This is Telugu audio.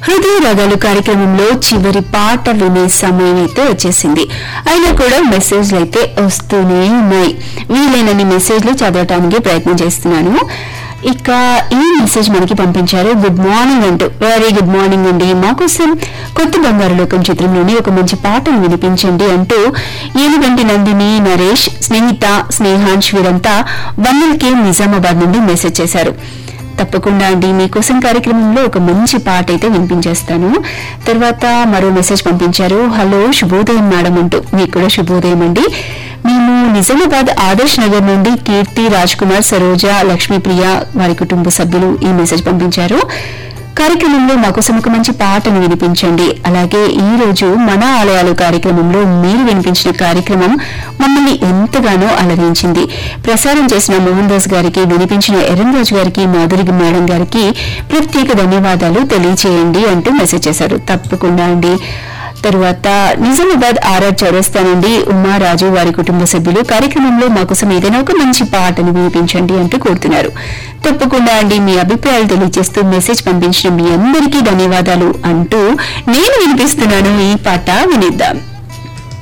హృదయ రాగాలు కార్యక్రమంలో చివరి పాట వినే సమయం అయితే వచ్చేసింది అయినా కూడా మెసేజ్లు అయితే వస్తూనే ఉన్నాయి వీలైనన్ని మెసేజ్లు చదవటానికి ప్రయత్నం చేస్తున్నాను ఇక ఈ మెసేజ్ మనకి పంపించారు గుడ్ మార్నింగ్ అంటూ వెరీ గుడ్ మార్నింగ్ అండి మాకోసం కొత్త బంగారు లోకం చిత్రంలోని ఒక మంచి పాటను వినిపించండి అంటూ ఏనుగంటి నందిని నరేష్ స్నేహిత స్నేహాంశ్ వీరంతా వన్నెల్ కే నిజామాబాద్ నుండి మెసేజ్ చేశారు తప్పకుండా అండి మీకోసం కార్యక్రమంలో ఒక మంచి పాట అయితే వినిపించేస్తాను తర్వాత మరో మెసేజ్ పంపించారు హలో శుభోదయం మేడం అంటూ మీకు కూడా శుభోదయం అండి మేము నిజామాబాద్ ఆదర్శ్ నగర్ నుండి కీర్తి రాజ్ కుమార్ సరోజ లక్ష్మీప్రియ వారి కుటుంబ సభ్యులు ఈ మెసేజ్ పంపించారు కార్యక్రమంలో మాకోసం ఒక మంచి పాటను వినిపించండి అలాగే ఈ రోజు మన ఆలయాలు కార్యక్రమంలో మీరు వినిపించిన కార్యక్రమం మమ్మల్ని ఎంతగానో అలరించింది ప్రసారం చేసిన మోహన్ దాస్ గారికి వినిపించిన ఎరంరాజు గారికి మాధురి మేడం గారికి ప్రత్యేక ధన్యవాదాలు తెలియచేయండి అంటూ మెసేజ్ చేశారు తప్పకుండా అండి తరువాత నిజామాబాద్ ఆర్ఆర్ చౌరస్తా నుండి ఉమారాజు వారి కుటుంబ సభ్యులు కార్యక్రమంలో మాకోసం ఏదైనా ఒక మంచి పాటను వినిపించండి అంటూ కోరుతున్నారు తప్పకుండా అండి మీ అభిప్రాయాలు తెలియజేస్తూ మెసేజ్ పంపించిన మీ అందరికీ ధన్యవాదాలు అంటూ నేను వినిపిస్తున్నాను ఈ పాట వినిద్దాం